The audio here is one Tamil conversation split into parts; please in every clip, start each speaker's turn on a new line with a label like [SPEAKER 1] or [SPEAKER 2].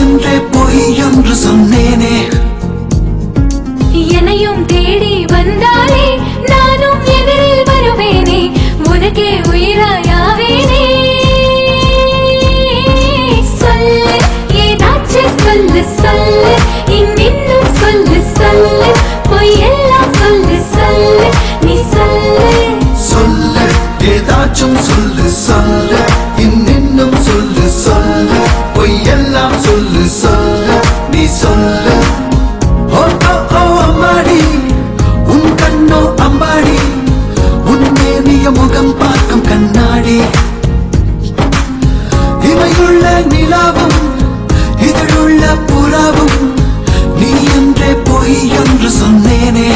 [SPEAKER 1] என்றே பொய் என்று சொன்னேனே
[SPEAKER 2] என்னையும் தேடி வந்தாலே நானும் எதிரில் வருவேனே உனக்கே உயிராயாவேனே சொல்லு ஏதாச்சும் சொல்லு சொல்லு இன்னும் சொல்லு சொல்லு பொய்யெல்லாம் சொல்லு சொல்லு நீ சொல்லு
[SPEAKER 1] சொல்லு ஏதாச்சும் சொல்லு சொல்லு இன்னும் சொல்லு சொல்லு பொய்யெல்லாம் சொல்லு சொல்லு நீ சொல்லு ஓ ஓ ஓ அம்மாடி உன் கண்ணோ அம்பாடி உன் மேனிய முகம் பார்க்கும் கண்ணாடி இமையுள்ள நிலாவும் இதழுள்ள புறாவும் நீ என்றே பொய் என்று சொன்னேனே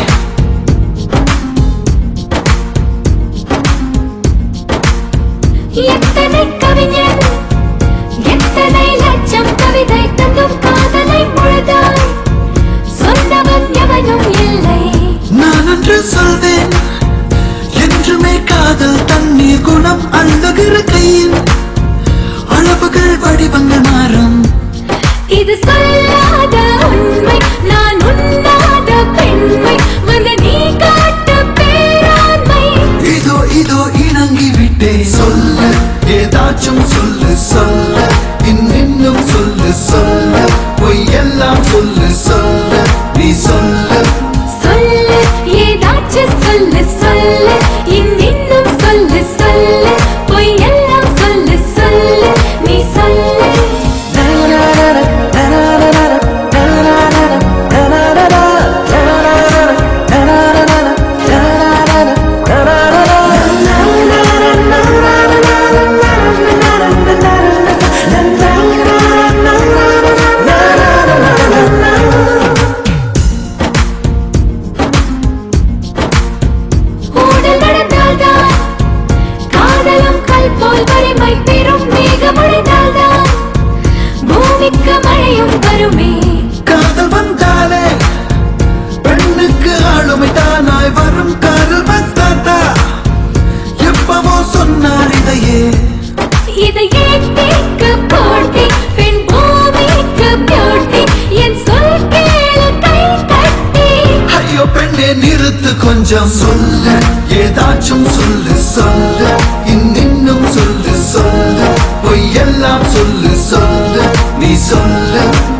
[SPEAKER 2] எத்தனை கவிஞன் எத்தனை லட்சம் கவிதை தந்தும் காதலை முழுதாய் சொந்தவன் எவனும் இல்லை
[SPEAKER 1] நான் அன்று சொல்வேன் என்றுமே காதல் தண்ணீர் குணம் அழுகிற கையின் அளவுகள் வடிவங்கள் மாறும்
[SPEAKER 2] இது சொல்லாத உண்மை நான் உண்ணாத பெண்மை வந்து நீ காட்டு பேராண்மை
[SPEAKER 1] இதோ இதோ இணங்கி விட்டே சொல்லு ஏதாச்சும் சொல்லு சொல்லு இன்னும் சொல்லு சொல்லு பொய்யெல்லாம் சொல்லு சொல்லு நீ சொல்லு
[SPEAKER 2] சொல்லு ஏதாச்சும் சொல்லு சொல்லு இன்னும் சொல்லு சொல்லு பொய்யெல்லாம் சொல்லு சொல்லு நீ சொல்லு ஊடல் நடந்தால்தான் காதலும் கல் போல் வறுமை பெரும் மேகமடைந்தால்தான் பூமிக்கு மழையும் வருமே
[SPEAKER 1] காதல் வந்தாலே பெண்ணுக்கு ஆளுமை தானாய் வரும் காதல் வந்தாத்தா எப்பவோ சொன்னார் இதையே
[SPEAKER 2] இதை ஏத்திக்கு போட்டி பெண் பூமிக்கு பியூட்டி என் சொல் கேளு கை தட்டி
[SPEAKER 1] ஐயோ பெண்ணே நிறுத்து கொஞ்சம் சொல்லு ஏதாச்சும் சொல்லு சொல்லு இன்னும் சொல்லு சொல்லு பொய்யெல்லாம் சொல்லு சொல்லு நீ சொல்லு